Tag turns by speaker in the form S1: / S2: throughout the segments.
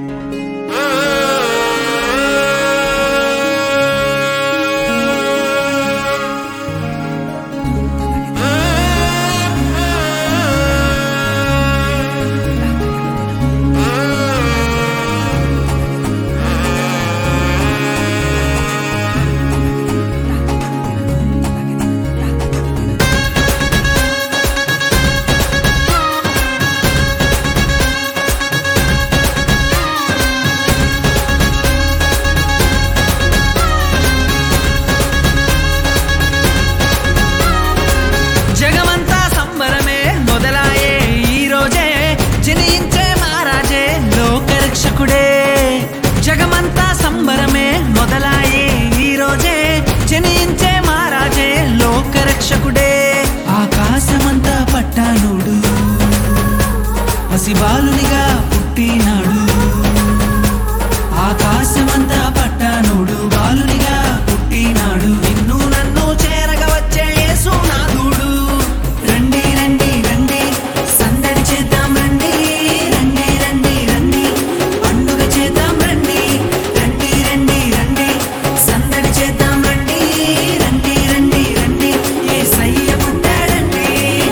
S1: జగమంతా సంబరమే మొదలాయే ఈ రోజే జనించే మహారాజే లోకరక్షకుడే జగమంతా సంబరమే మొదలాయే ఈ రోజే జనించే మహారాజే లోకరక్షకుడే ఆకాశమంతా పట్టానుడు పసిబాలునిగా పుట్టినాడు ఆకాశమంతా పట్టానుడు బాలునిగా పుట్టినాడు నిన్ను నన్ను చేరగ వచ్చే యేసునాథుడు రండి రండి రండి సందడి చేద్దాం రండి రండి రండి రండి పండుగ చేద్దాం రండి రండి రండి రండి సందడి చేద్దాం రండి రండి రండి రండి యేసయ్య పుట్టాడండి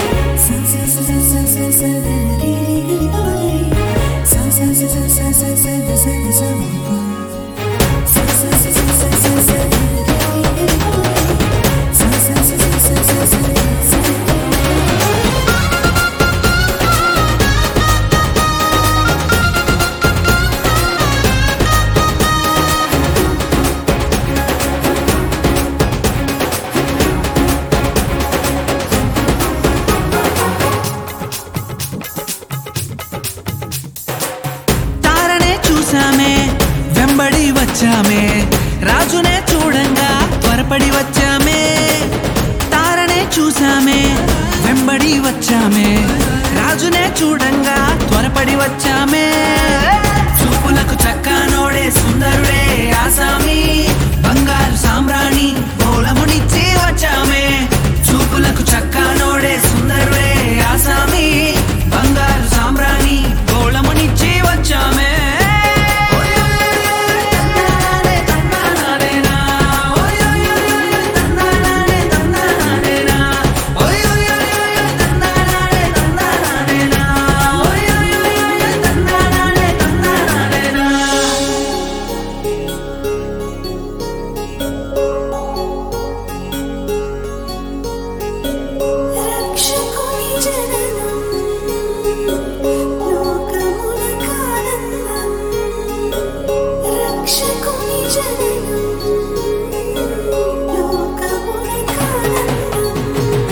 S1: తారనే చూసామే వెంబడి వచ్చామే రాజునే చూడంగా త్వరపడి వచ్చామే తారనే చూసామే వెంబడి వచ్చామే రాజునే చూడంగా త్వరపడి వచ్చామే చూపులకు చక్కనోడే సుందరుడే ఆసామి బంగారు సామ్రాణి మూలమునిచ్చి వచ్చామే చూపులకు చక్కనోడే సుందరుడే ఆసామి బంగారు సామ్రాణి గోళమునిచ్చి వచ్చామే
S2: రక్షకుని జననం లోకములకానందం రక్షకుని జననం లోకములకానందం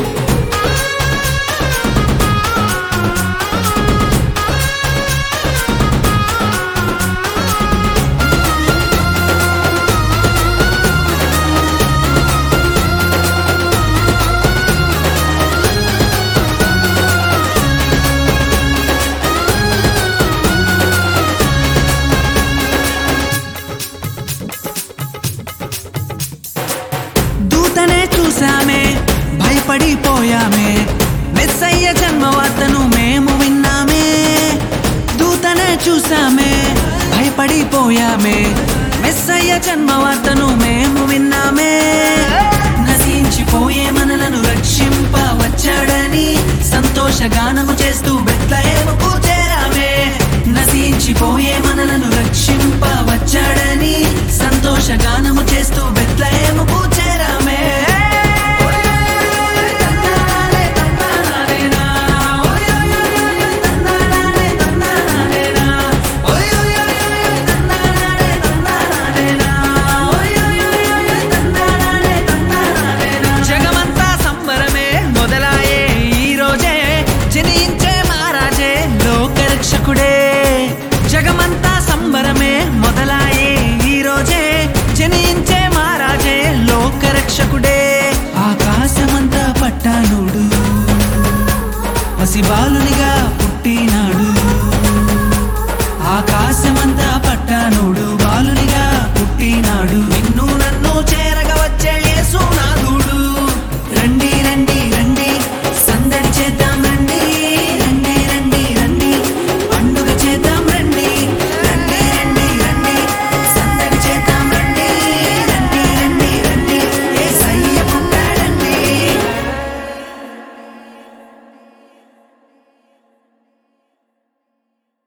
S1: దూతనే చూసామే భయపడిపోయామే మెస్సయ్య జన్మవార్తను మేము విన్నామే దూతనే చూసామే భయపడిపోయామే మెస్సయ్య జన్మవార్తను మేము విన్నామే నశించిపోయే మనలను రక్షింప వచ్చాడని సంతోషగానము చేస్తూ బెత్లహేముకు చేరామే నశించిపోయే మనలను రక్షింప వచ్చాడని సంతోషగానము చేస్తూ బెత్లహేముకు చేరామే